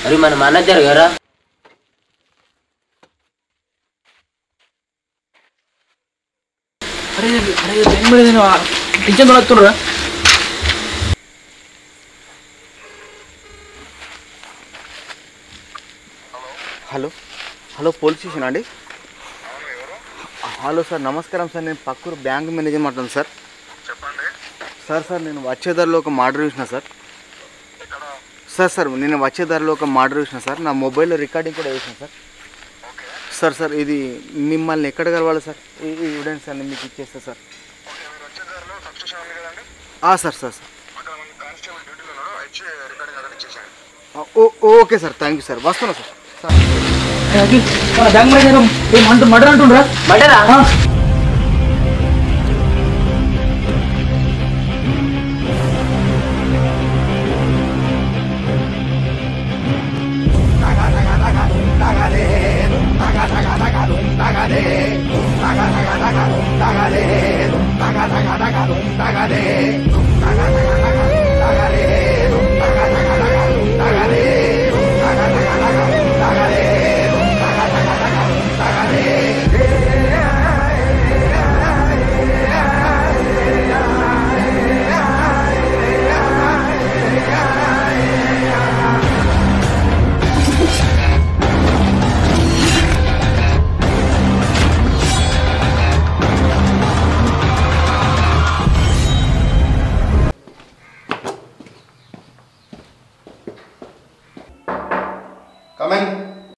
మరి మన మేనేజర్ గారా అరే అరే టైం మీద నేను పింఛన్ తొలగుతుండ్రా హలో హలో పోలీస్ స్టేషన్ అండి హలో సార్ నమస్కారం సార్ నేను పక్కూరు బ్యాంక్ మేనేజర్ మాట్లాడుతున్నాను సార్ సార్ సార్ నేను వచ్చే దారిలో ఒక మర్డర్ చూసిన సార్ సార్ సార్ నేను వచ్చే దారిలో ఒక మర్డర్ చూసిన సార్ నా మొబైల్లో రికార్డింగ్ కూడా వేసిన సార్ సార్ సార్ ఇది మిమ్మల్ని ఎక్కడ కలవాలి సార్ ఈ ఈ ఎవిడెన్స్ అన్ని మీకు ఇచ్చేస్తా సార్ ఆ, సార్ సార్ సార్ ఆ, oh okay sir thank you sir వస్తున్నా సార్ సార్ బ్యాంక్ మేనేజర్ ఏమంటు మర్డర్ అంటుండ్రా మటరా ఆ. కమెన్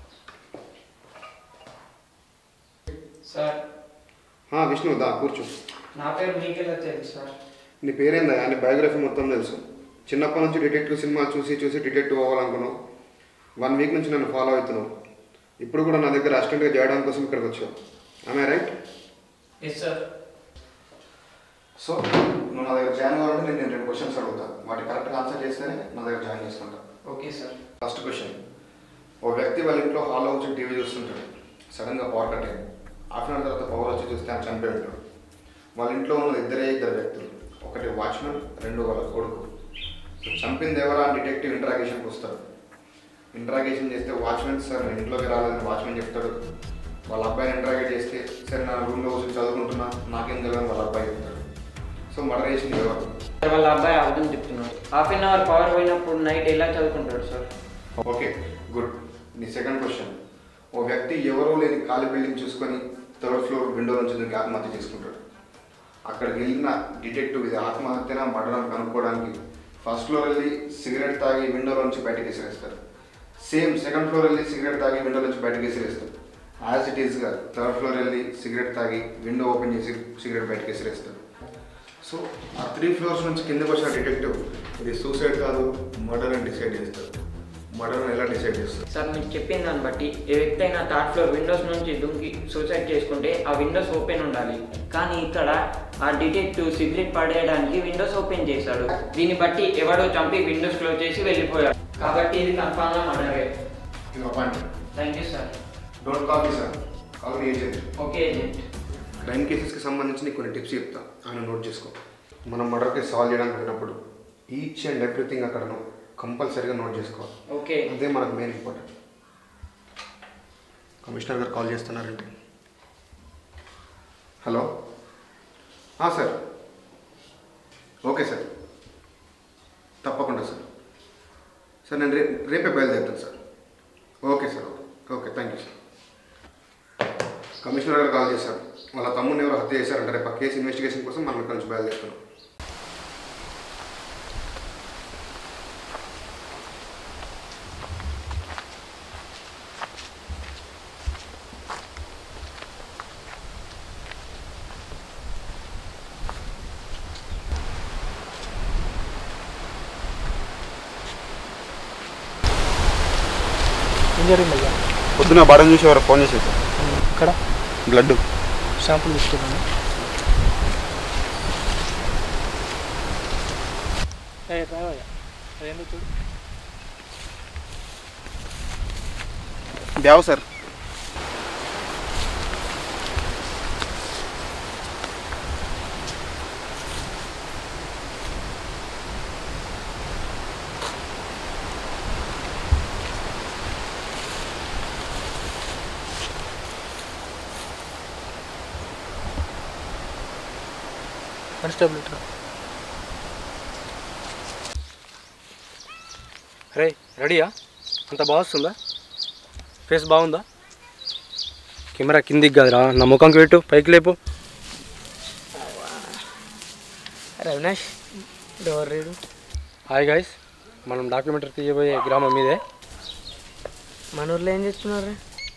సార్ విష్ణు దా కూర్చో నా పేరు మీకెలా తెలుసు సార్ నీ పేరేందా నీ బయోగ్రఫీ మొత్తం తెలుసు చిన్నప్పటి నుంచి డిటెక్టివ్ సినిమా చూసి చూసి డిటెక్టివ్ అవ్వాలనుకున్నావు వన్ వీక్ నుంచి నన్ను ఫాలో అవుతున్నావు ఇప్పుడు కూడా నా దగ్గర అసిస్టెంట్గా చేయడం కోసం ఇక్కడికి వచ్చావు ఆమె రైట్ ఎస్ సార్ సో నువ్వు నా దగ్గర జాయిన్ కావాలంటే నేను రెండు క్వశ్చన్స్ అడుగుతా వాటి కరెక్ట్గా ఆన్సర్ చేస్తేనే నా దగ్గర జాయిన్ చేసుకుంటా ఓకే సార్ ఫస్ట్ క్వశ్చన్ ఓ వ్యక్తి వాళ్ళ ఇంట్లో హాల్లో వచ్చి టీవీ చూస్తుంటాడు సడన్గా పవర్ కట్ అయింది హాఫ్ అన్ అవర్ తర్వాత పవర్ వచ్చి చూస్తే ఆయన చనిపోయి ఉంటాడు వాళ్ళ ఇంట్లో ఉన్న ఇద్దరే ఇద్దరు వ్యక్తులు ఒకటి వాచ్మెన్ రెండు వాళ్ళ కొడుకు సో చంపింది ఎవరా అని డిటెక్టివ్ ఇంటరాగేషన్కి వస్తాడు ఇంటరాగేషన్ చేస్తే వాచ్మెన్ సార్ నేను ఇంట్లోకి రాలేదని వాచ్మెన్ చెప్తాడు వాళ్ళ అబ్బాయిని ఇంటరాగేట్ చేస్తే సరే నా రూమ్లో వచ్చి చదువుకుంటున్నా నాకేం తెలియదు వాళ్ళ అబ్బాయి చెప్తాడు సో మర్డర్ చేసింది ఎవరు సార్ వాళ్ళ అబ్బాయి అర్థం చెప్తున్నాడు హాఫ్ అన్ అవర్ పవర్ పోయినప్పుడు నైట్ ఎలా చదువుకుంటాడు సార్ ఓకే గుడ్ నీ సెకండ్ క్వశ్చన్ ఓ వ్యక్తి ఎవరో లేని ఖాళీ బిల్డింగ్ చూసుకొని థర్డ్ ఫ్లోర్ విండో నుంచి దూకి ఆత్మహత్య చేసుకుంటాడు అక్కడికి వెళ్ళిన డిటెక్టివ్ ఇది ఆత్మహత్యన మర్డర్ కనుక్కోవడానికి ఫస్ట్ ఫ్లోర్ వెళ్ళి సిగరెట్ తాగి విండోలో నుంచి బయటకు విసిరేస్తారు సేమ్ సెకండ్ ఫ్లోర్ వెళ్ళి సిగరెట్ తాగి విండో నుంచి బయటకు విసిరేస్తారు యాజ్ ఇట్ ఈస్గా థర్డ్ ఫ్లోర్ వెళ్ళి సిగరెట్ తాగి విండో ఓపెన్ చేసి సిగరెట్ బయటకు విసిరేస్తారు సో ఆ త్రీ ఫ్లోర్స్ నుంచి కిందకు వచ్చిన డిటెక్టివ్ ఇది సూసైడ్ కాదు మర్డర్ అని డిసైడ్ చేస్తారు మర్డర్ ఎలా డిసైడ్ చేస్తారు సార్ మీరు చెప్పిన దాన్ని బట్టి ఏ వ్యక్తి అయినా థర్డ్ ఫ్లోర్ విండోస్ నుంచి దుంకి సూసైడ్ చేసుకుంటే ఆ విండోస్ ఓపెన్ ఉండాలి కానీ ఇక్కడ ఆ డిటెక్టివ్ సిగరెట్ పడేయడానికి విండోస్ ఓపెన్ చేశాడు దీన్ని బట్టి ఎవడో చంపి విండోస్ క్లోజ్ చేసి వెళ్ళిపోయాడు కాబట్టి ఇది కన్ఫామ్గా మర్డరే ఇది appoint thank you sir don't call me sir call me agent okay agent crime కేసెస్కి సంబంధించి నీకు కొన్ని టిప్స్ చెప్తా ఆయన నోట్ చేసుకో మనం మర్డర్ కేసు సాల్వ్ చేయడానికి వెళ్ళినప్పుడు ఈచ్ అండ్ ఎవ్రీథింగ్ అక్కడ కంపల్సరీగా నోట్ చేసుకోవాలి ఓకే అదే మనకు మెయిన్ ఇంపార్టెంట్ కమిషనర్ గారు కాల్ చేస్తున్నారండి హలో సార్ ఓకే సార్ తప్పకుండా సార్ సార్ నేను రే రేపే బయలుదేరుతాను sir okay sir okay okay thank you sir commissioner గారు కాల్ చేశారు వాళ్ళ తమ్ముడిని ఎవరు హత్య చేశారంటే రేపు ఆ కేసు ఇన్వెస్టిగేషన్ కోసం మనం ఇక్కడ నుంచి బయలుదేరుతున్నాం ఏం జరిగింది అయ్యా పొద్దున బాడని చూసి ఎవరు ఫోన్ చేసేది ఇక్కడ బ్లడ్ షాంపుల్ తీసుకున్నాను ఏ రావయ్యా అదేందో చూడు దేవ్ సార్ కానిస్టేబుల్ ఇట్రా రే రెడీయా అంత బాగా వస్తుందా ఫేస్ బాగుందా కెమెరా కిందికి కదరా నా ముఖంకి పెట్టు పైకి లేపు రవినాష్ డోర్ రీడు హాయ్ గాయస్ మనం డాక్యుమెంటరీ తీయబోయే గ్రామం మీదే మన ఊర్లో ఏం చేస్తున్నారు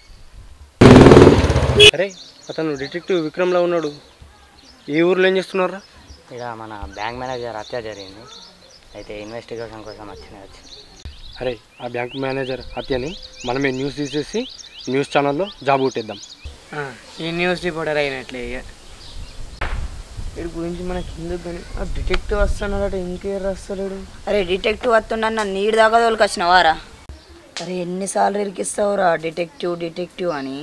అరే అతను డిటెక్టివ్ విక్రమ్లా ఉన్నాడు ఈ ఊర్లో ఏం చేస్తున్నారా ఇక మన బ్యాంక్ మేనేజర్ హత్య జరిగింది అయితే ఇన్వెస్టిగేషన్ కోసం వచ్చిన వచ్చి అరే ఆ బ్యాంక్ మేనేజర్ హత్యని మనమే న్యూస్ తీసేసి న్యూస్ ఛానల్లో జాబ్ కొట్టేద్దాం ఈ న్యూస్ రిపోర్టర్ అయినట్లే ఇక వీడి గురించి మనకి ఎందుకు కానీ ఆ డిటెక్టివ్ వస్తున్నాడట ఇంకేం వస్తలేడు అరే డిటెక్టివ్ వస్తున్నాను నన్ను నీడి దాకా తోలుకొచ్చినవారా అరే ఎన్నిసార్లు ఇరికిస్తావురా డిటెక్టివ్ డిటెక్టివ్ అని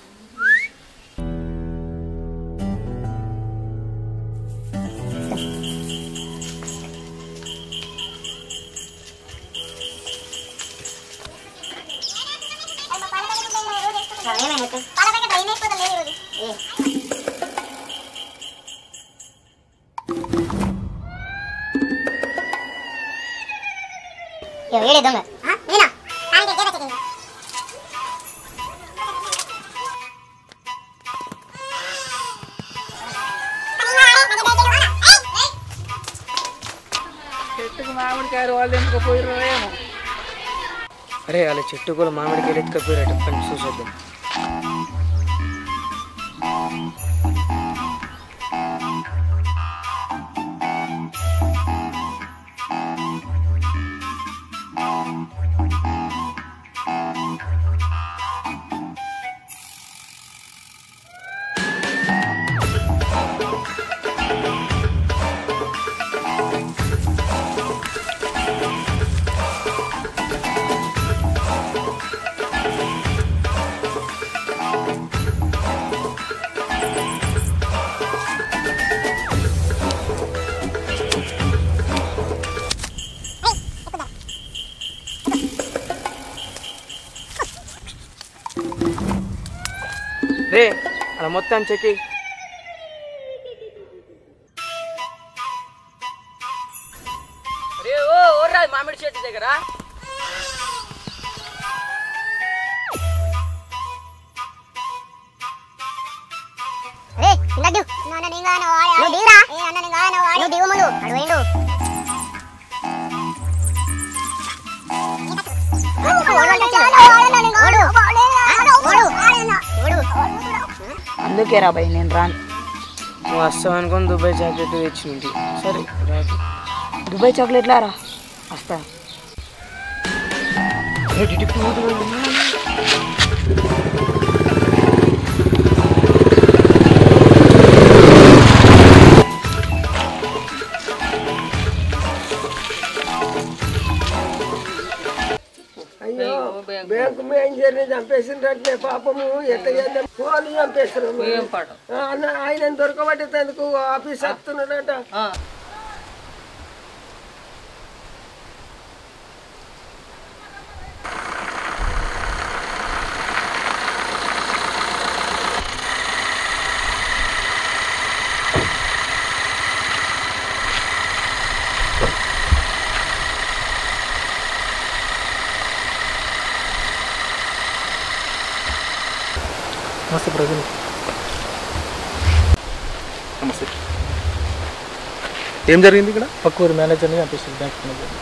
చెట్టుకు మామిడికాయలు వాళ్ళు ఎందుకు పోయిర్రో ఏమో అరే వాళ్ళ చెట్టు కూడా మామిడికి ఎత్తుకపోయారట పని చూసేద్దాం రే అలా మొత్తం చెక్కి రే ఓ ఓర్రా మామిడి చెట్టు దగ్గర అందుకే రా భయ్ నేను రాను నువ్వు వస్తావు అనుకొని దుబాయ్ చాక్లెట్ తెచ్చింది సరే రాదు దుబాయ్ చాక్లెట్లా రా వస్తా అయ్యో బ్యాంకు మేనేజర్ని చంపేసిండ్రంటే పాపము ఎట్లా చేద్దాం వాళ్ళు చంపేస్తారు అన్న ఆయన దొరకబట్టేందుకు ఆఫీస్ వస్తున్నాడట నమస్తే ప్రజలు నమస్తే ఏం జరిగింది ఇక్కడ పక్క ఊరు మేనేజర్ని చంపేస్తుంది బ్యాంక్ మేనేజర్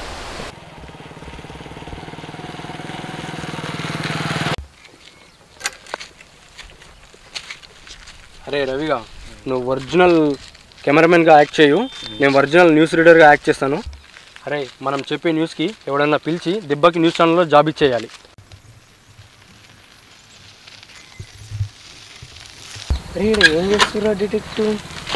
అరే రవిగా నువ్వు ఒరిజినల్ కెమెరామెన్గా యాక్ట్ చేయు నేను ఒరిజినల్ న్యూస్ రీడర్గా యాక్ట్ చేస్తాను అరే మనం చెప్పే న్యూస్కి ఎవడన్నా పిలిచి దెబ్బకి న్యూస్ ఛానల్లో జాబ్ ఇచ్చేయాలి రే ఈడ ఏం చేస్తురా డిటెక్టివ్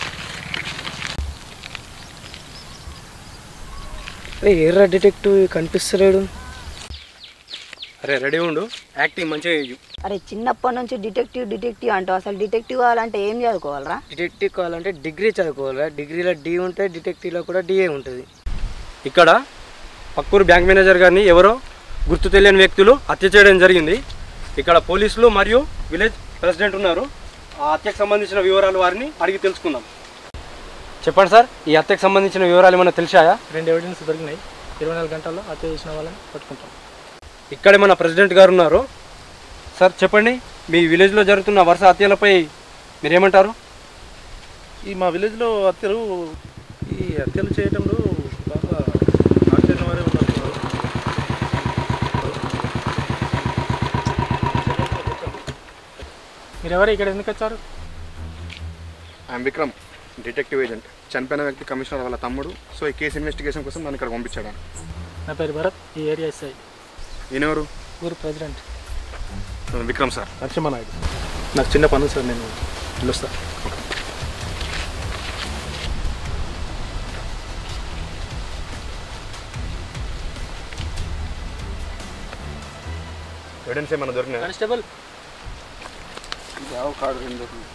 రే ఎర్ర డిటెక్టివ్ కనిపిస్తలేడు అరే రెడీ ఉండు యాక్టింగ్ మంచిగా చేయు అరే చిన్నప్పటి నుంచి డిటెక్టివ్ డిటెక్టివ్ అంటావు అసలు డిటెక్టివ్ కావాలంటే ఏం చదువుకోవాలరా డిటెక్టివ్ కావాలంటే డిగ్రీ చదువుకోవాలి డిగ్రీలో డి ఉంటుంది డిటెక్టివ్లో కూడా డిఏ ఉంటుంది ఇక్కడ పక్కూరు బ్యాంక్ మేనేజర్ గారిని ఎవరో గుర్తు తెలియని వ్యక్తులు హత్య చేయడం జరిగింది ఇక్కడ పోలీసులు మరియు విలేజ్ ప్రెసిడెంట్ ఉన్నారు ఆ హత్యకు సంబంధించిన వివరాలు వారిని అడిగి తెలుసుకుందాం చెప్పండి సార్ ఈ హత్యకు సంబంధించిన వివరాలు ఏమైనా తెలిసాయా రెండు ఎవిడెన్స్ దొరికినాయి ఇరవై నాలుగు గంటల్లో హత్య చేసిన వాళ్ళని పట్టుకుంటాం ఇక్కడే మన ప్రెసిడెంట్ గారు ఉన్నారు సార్ చెప్పండి మీ విలేజ్లో జరుగుతున్న వరుస హత్యలపై మీరేమంటారు ఈ మా విలేజ్లో హత్యలు ఈ హత్యలు చేయడంలో బాగా ఆశ్చర్యం వారే ఉన్నారు మీరు ఎవరు ఇక్కడ ఎందుకు వచ్చారు ఐఎమ్ విక్రమ్ డిటెక్టివ్ ఏజెంట్ చనిపోయిన వ్యక్తి కమిషనర్ వాళ్ళ తమ్ముడు సో ఈ కేసు ఇన్వెస్టిగేషన్ కోసం నన్ను ఇక్కడ పంపించాడు ఆయన. నా పేరు భరత్ ఈ ఏరియా ఎస్ఐ ఈయనెవరు ఊరు ప్రెసిడెంట్ నేను విక్రమ్ సార్ నరసింహ నాయుడు నాకు చిన్న పని సార్ నేను పిలుస్తా ఎవిడెన్స్ ఏమైనా దొరికినా కానిస్టేబుల్ కార్డు రెండు దొరికింది.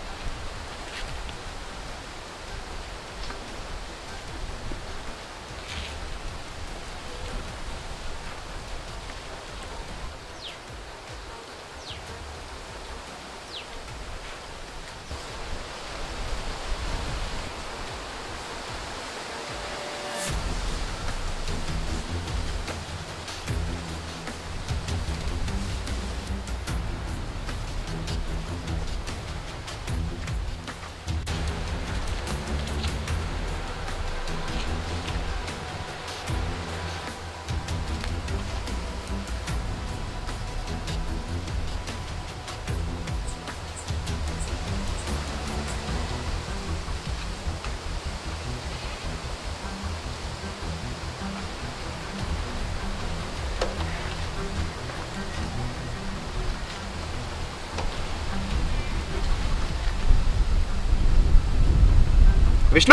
విష్ణు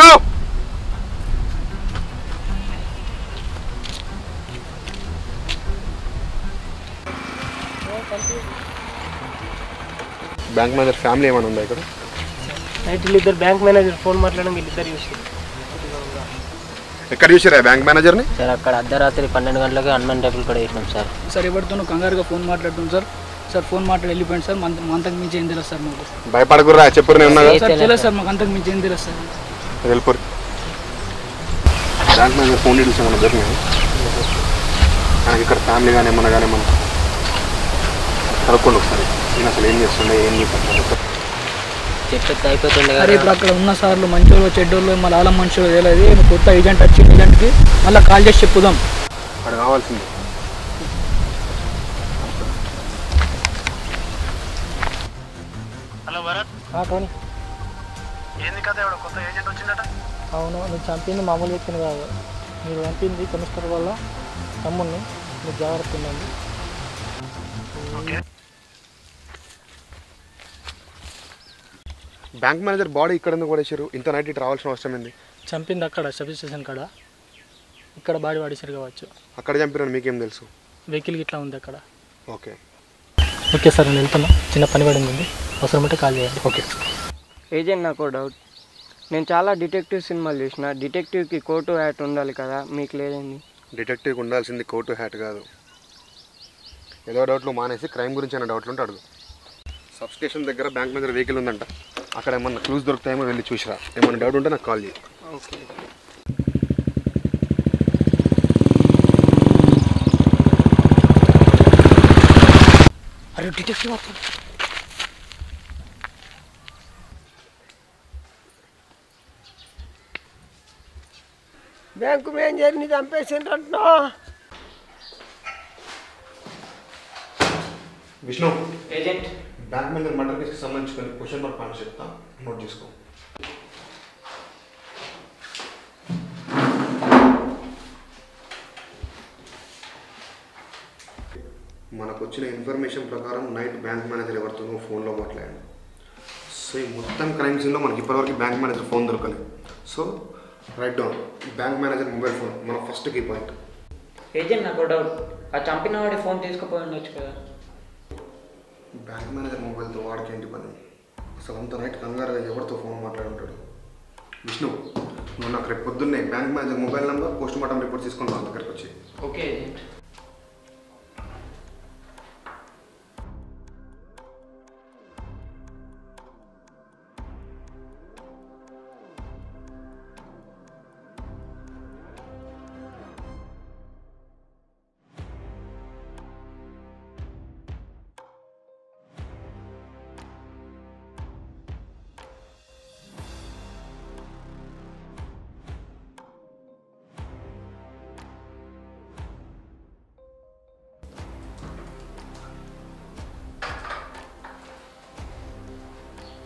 బ్యాంక్ మేనేజర్ ఫ్యామిలీ ఏమైనా ఉందా ఇక్కడ నైట్ వీళ్ళిద్దరు బ్యాంక్ మేనేజర్ ఫోన్ మాట్లాడడం వీళ్ళిద్దరు చూసి ఎక్కడ చూసారా బ్యాంక్ మేనేజర్ని సార్ అక్కడ అర్ధరాత్రి పన్నెండు గంటలకి హనుమాన్ టెంపుల్ కూడా వేసినాం సార్ సార్ ఎవరితోనూ కంగారుగా ఫోన్ మాట్లాడుతున్నాం సార్ సార్ ఫోన్ మాట్లాడి వెళ్ళిపోయింది సార్ మన అంతకు మించి ఏం తెలియదు సార్ మాకు భయపడకుర్రా చెప్పురు నేను ఉన్నా కదా సార్ తెలియదు సార్ మాకు అంతకు మించి ఏం తెలియదు సార్ వెళ్ళిపోరు బ్యాంక్ మేనేజర్ ఫోన్ డీటెయిల్స్ ఏమైనా దొరికినాయి మనకి ఇక్కడ ఫ్యామిలీ కానీ ఏమన్నా కానీ మనం కనుక్కోండి ఒకసారి నేను అసలు ఏం చేస్తుండే ఏం చేస్తాను చెప్పేది అయిపోతుండే అరే కదా ఇప్పుడు అక్కడ ఉన్న సార్లు మంచోళ్ళు చెడ్డోళ్ళు మళ్ళీ ఆలం మనుషులు తెలియదు ఏమో కొత్త ఏజెంట్ వచ్చి ఏజెంట్కి మళ్ళీ కాల్ చేసి చెప్పుదాం అక్కడ కావాల్సింది టోనీ అవును నువ్వు చంపింది మామూలు వ్యక్తిని కాదు మీరు చంపింది కమిషనర్ వల్ల తమ్ముడిని మీరు జాగ్రత్త ఉండండి బ్యాంక్ మేనేజర్ బాడీ ఇక్కడ ఎందుకు పడేసారు ఇంత నైట్ ఇటు రావాల్సిన అవసరం ఏంది చంపింది అక్కడ సబ్ స్టేషన్ కాడ ఇక్కడ బాడీ వాడేసారు కావచ్చు అక్కడ చంపిరని మీకేం తెలుసు వెహికల్ ఇట్లా ఉంది అక్కడ ఓకే ఓకే సార్ నేను వెళ్తున్నా చిన్న పని పడింది ఉంది అవసరం ఉంటే కాల్ చేయండి ఓకే ఏజెంట్ నాకు డౌట్ నేను చాలా డిటెక్టివ్ సినిమాలు చూసిన డిటెక్టివ్కి కోటు హ్యాట్ ఉండాలి కదా మీకు లేదండి డిటెక్టివ్కి ఉండాల్సింది కోటు హ్యాట్ కాదు ఏదో డౌట్లు మానేసి క్రైమ్ గురించి అయినా డౌట్లు ఉంటే అడుగు సబ్ స్టేషన్ దగ్గర బ్యాంక్ మేనేజర్ వెహికల్ ఉందంట అక్కడ ఏమన్నా క్లూస్ దొరుకుతాయేమో వెళ్ళి చూసిరా ఏమన్నా డౌట్ ఉంటే నాకు కాల్ చేయి ఓకే అరే డిటెక్టివ్ బ్యాంకు మేనేజర్ని చంపేసిండ్రంటున్నా Vishnu agent bank manager murder కేసుకి సంబంధించి క్వశ్చన్ మార్క్ పాయింట్స్ చెప్తా నోట్ చేసుకో మనకు వచ్చిన ఇన్ఫర్మేషన్ ప్రకారం నైట్ బ్యాంక్ మేనేజర్ ఎవరితోనో ఫోన్లో మాట్లాడాడు సో ఈ మొత్తం క్రైమ్ సీన్లో మనకి ఇప్పటివరకు బ్యాంక్ మేనేజర్ ఫోన్ దొరకలేదు so write down bank manager mobile phone మన ఫస్ట్ కీ పాయింట్ ఏజెంట్ నాకు డౌట్ ఆ చంపిన వాడి ఫోన్ తీసుకుపోయి ఉండొచ్చు కదా బ్యాంక్ మేనేజర్ మొబైల్తో వాడికి ఏంటి పని అసలు అంత నైట్ కంగారుగా ఎవరితో ఫోన్ మాట్లాడుంటాడు విష్ణు నువ్వు నాకు రేపు పొద్దున్నే bank manager mobile number post mortem report తీసుకొని నా దగ్గరికి వచ్చి okay agent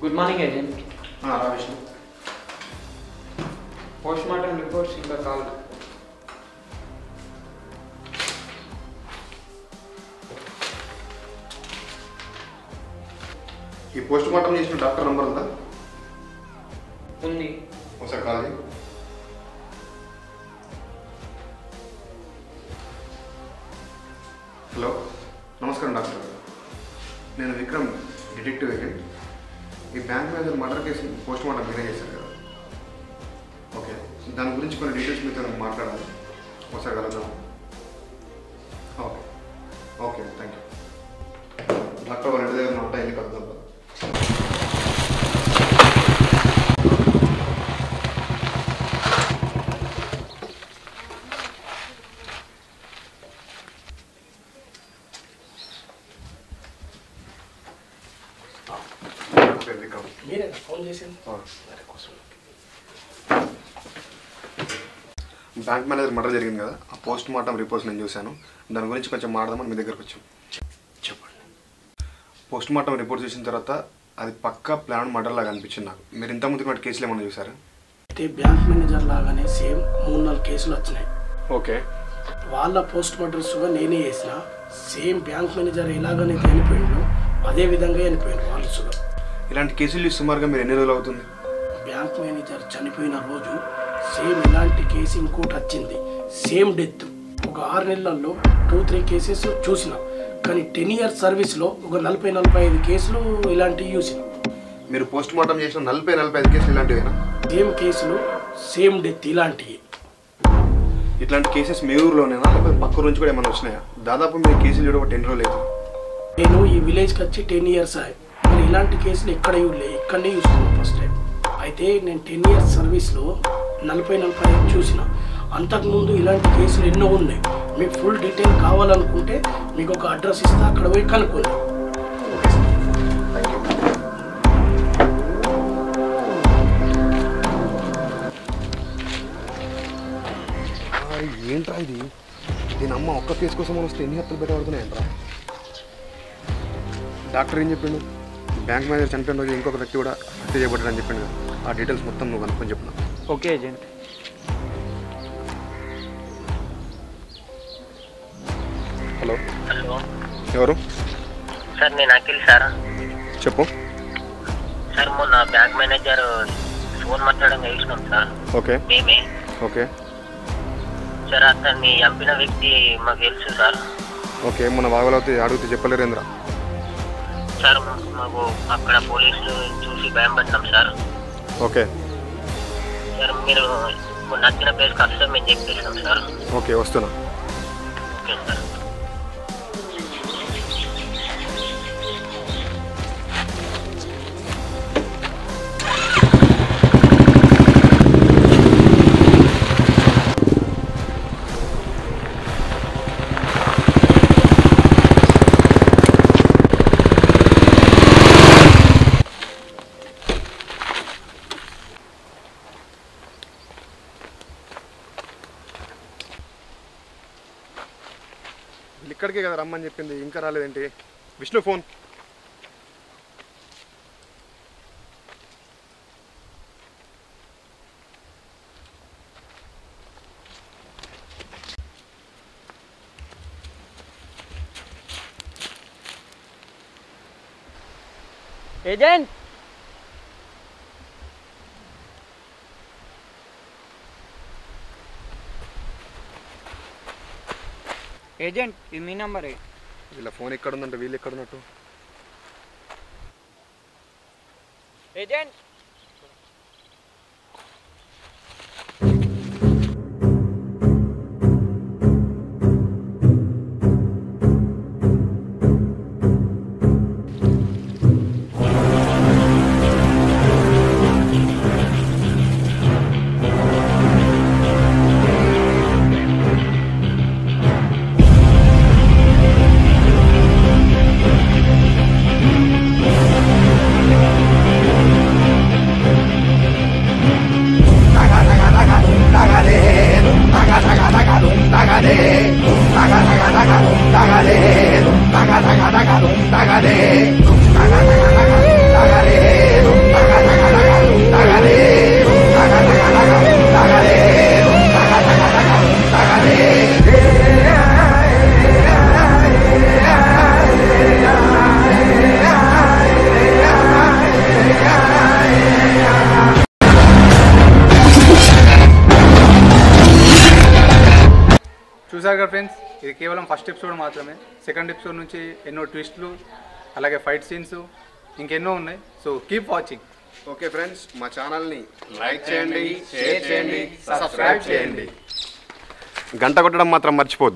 good morning agent రా విష్ణు పోస్ట్ మార్టం రిపోర్ట్స్ ఇంకా కాల్ ఈ పోస్ట్ మార్టం చేసిన డాక్టర్ నంబర్ ఉందా ఉంది ఒకసారి కాల్ చేయి హలో నమస్కారం డాక్టర్ గారు నేను విక్రమ్ డిటెక్టివ్ ఏజెంట్ ఈ bank manager murder case post mortem మీరే చేశారు కదా ఓకే దాని గురించి కొన్ని డీటెయిల్స్ మీతో నేను మాట్లాడాలి ఒకసారి కలుద్దాం okay okay thank you doctor వాళ్ళ ఇంటి దగ్గర ఉంటా వెళ్ళి కలుద్దాం ఓకే విక్రమ్ మీరే ఫోన్ చేసింది బ్యాంక్ మేనేజర్ మర్డర్ జరిగింది కదా ఆ పోస్ట్ మార్టం రిపోర్ట్స్ నేను చూశాను దాని గురించి కొంచెం మాట్లాడదామని మీ దగ్గరకు వచ్చాం చెప్పండి పోస్ట్ మార్టం రిపోర్ట్ చూసిన తర్వాత అది పక్కా ప్లాన్ మర్డర్ లాగా అనిపించింది నాకు మీరు ఇంతకుముందు కూడా కేసులు ఏమన్నా చూసారా అయితే బ్యాంక్ మేనేజర్ లాగానే సేమ్ మూడు నాలుగు కేసులు వచ్చినాయి ఓకే వాళ్ళ పోస్ట్ మార్టమ్స్గా నేనే చేసిన సేమ్ బ్యాంక్ మేనేజర్ ఎలాగైతే చనిపోయిండు అదే విధంగా చనిపోయిండు వాళ్ళు కూడా ఇలాంటి కేసులు చూసి సుమారుగా మీరు ఎన్ని రోజులు అవుతుంది బ్యాంక్ మేనేజర్ చనిపోయిన రోజు సేమ్ ఇలాంటి కేసు ఇంకోటి వచ్చింది సేమ్ డెత్ ఒక ఆరు నెలల్లో టూ త్రీ కేసెస్ చూసిన కానీ టెన్ ఇయర్స్ సర్వీస్లో ఒక నలభై నలభై ఐదు కేసులు ఇలాంటివి చూసిన మీరు పోస్ట్ మార్టం చేసిన నలభై నలభై ఐదు కేసులు ఇలాంటివేనా సేమ్ కేసులు సేమ్ డెత్ ఇలాంటివి ఇట్లాంటి కేసెస్ మీ ఊర్లోనేనా లేకపోతే పక్క నుంచి కూడా ఏమైనా వచ్చినాయా దాదాపు మీరు కేసులు చూడబట్టి ఎన్ని రోజులు అవుతుంది నేను ఈ విలేజ్కి వచ్చి టెన్ ఇయర్స్ అయ్యాయి మరి ఇలాంటి కేసులు ఎక్కడ చూడలే ఇక్కడనే చూసుకున్నాను ఫస్ట్ టైం అయితే నేను టెన్ ఇయర్స్ సర్వీస్లో నలభై నలభై ఐదు చూసిన అంతకుముందు ఇలాంటి కేసులు ఎన్నో ఉన్నాయి మీకు ఫుల్ డీటెయిల్ కావాలనుకుంటే మీకు ఒక అడ్రస్ ఇస్తే అక్కడ పోయి కనుక్కోండి ఏంట్రా ఇది దీని అమ్మ ఒక్క కేసు కోసం వస్తే ఎన్ని హత్యలు పెట్టబడుతున్నాయంట్రా డాక్టర్ ఏం చెప్పిండు బ్యాంక్ మేనేజర్ చనిపోయిన రోజు ఇంకొక వ్యక్తి కూడా హత్య చేయబడ్డాడని చెప్పిండు కదా ఆ డీటెయిల్స్ మొత్తం నువ్వు కనుక్కొని చెప్పిన ఓకే ఏజెంట్ హలో హలో ఎవరు సార్ నేను అఖిల్ సార్ చెప్పు సార్ మొన్న బ్యాంక్ మేనేజర్ ఫోన్ మాట్లాడడం వేసినాం సార్ ఓకే మేమే ఓకే సార్ అతన్ని చంపిన వ్యక్తి మాకు తెలుసు సార్ ఓకే మన బాగలవుతే అడిగితే చెప్పలేరేంద్రా సార్ మాకు అక్కడ పోలీసులు చూసి భయం పట్టినాం సార్ ఓకే సార్ మీరు ఇప్పుడు నచ్చిన ప్లేస్కి వస్తే మేము చెప్పేస్తాం సార్ ఓకే వస్తున్నా ఓకే సార్ వీళ్ళు ఇక్కడికే కదా రమ్మని చెప్పింది ఇంకా రాలేదేంటి విష్ణు ఫోన్ ఏజెంట్ ఏజెంట్ ఇది మీ నంబరే వీళ్ళ ఫోన్ ఎక్కడ ఉందంటే వీళ్ళు ఎక్కడ ఉన్నట్టు ఏజెంట్ ఆ చూసారు కదా ఫ్రెండ్స్ ఇది కేవలం ఫస్ట్ ఎపిసోడ్ మాత్రమే సెకండ్ ఎపిసోడ్ నుంచి ఎన్నో ట్విస్ట్లు అలాగే ఫైట్ సీన్స్ ఇంకెన్నో ఉన్నాయి so keep watching okay friends మా ఛానల్ని లైక్ చేయండి షేర్ చేయండి సబ్స్క్రైబ్ చేయండి గంట కొట్టడం మాత్రం మర్చిపోద్దు